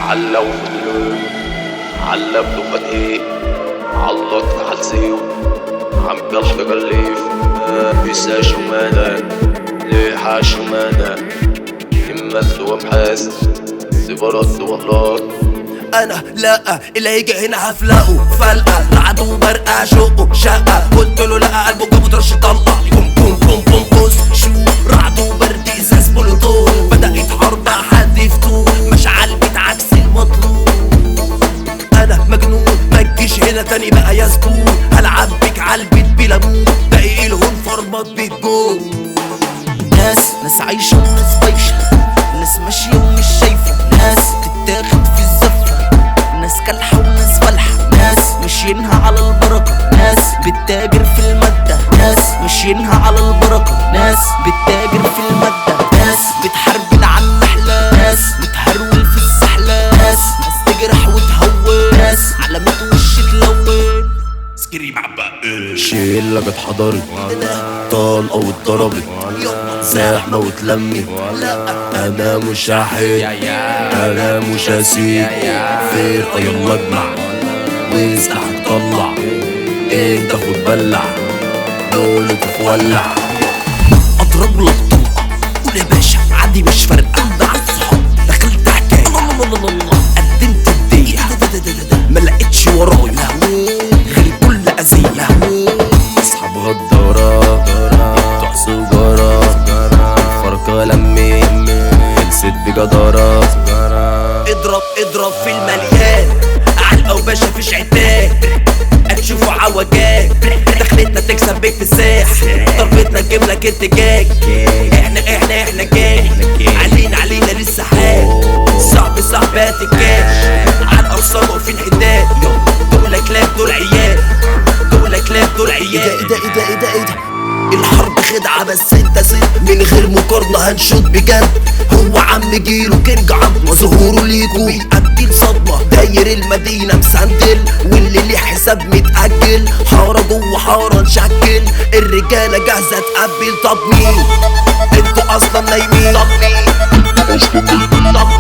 على وفلو على بدقتي علط حلسيو عم بلح بقليف بيسا شمانة ليحة شمانة همت وابحاث سبرت وغلط انا لا اللي هيجي هنا هفلقه فلقه رعد وبرقع شقه شقه قلت له لا قلبه جابه طرش طلقه بوم بوم بوم بوم بوس شو رعد وبرد ازاز بلطون بدات حرب حد يفتون مشعل بتعكس المطلوب انا مجنون ما تجيش هنا تاني بقى يا زبون هلعب بيك عالبيت بليمون باقي الهون فرمط بالجون ناس ناس عايشة وناس بايشة ناس ماشية ومش شايفة ناس تتاخد في الزفة ناس كالحة وناس فالحة ناس ماشيينها على البركة ناس بتتاجر في المادة ناس ماشيينها على البركة ناس بتتاجر في المادة ناس بتحارب عن النحلة ناس بتهرول في السحلة ناس ناس تجرح وتهون ناس علامات وش تلون سكري معبق شلة جت حضرت طلقة واتضربت زحمة واتلمت أنا مش هحيد أنا مش هسيب فرقة يلا اجمع واسع هتطلع انت خد بلع دول تولع اضرب لك طلقه قول يا باشا عادي مش فارقه مع الصحاب دخلت حكايه الله الله الله الله قدمت الديه ما لقيتش ورايا غير كل اذيه اصحاب غدارة بتوع سجارة فرقة لمي خلصت بجدارة اضرب اضرب في المليان علقه وباشا فيش عتاب هتشوفوا عوجات دخلتنا تكسب باكتساح ضربتنا تجيب لك اتجاج احنا احنا احنا جاي علينا علينا لسه حال صعب صعبات الكاش على الارصاد واقفين حداد دول كلاب دول عيال دول كلاب دول عيال ايه ده ايه ده ايه ده ايه ده الحرب خدعة بس انت ست من غير مقارنة هنشوط بجد هو عم جيله كينج عظمة ظهوره ليكو بيأدي الصدمة داير المدينة مسندل واللي ليه حساب متأجل حارة جوه حارة نشكل الرجالة جاهزة تقبل طب مين انتوا اصلا نايمين طب مين طب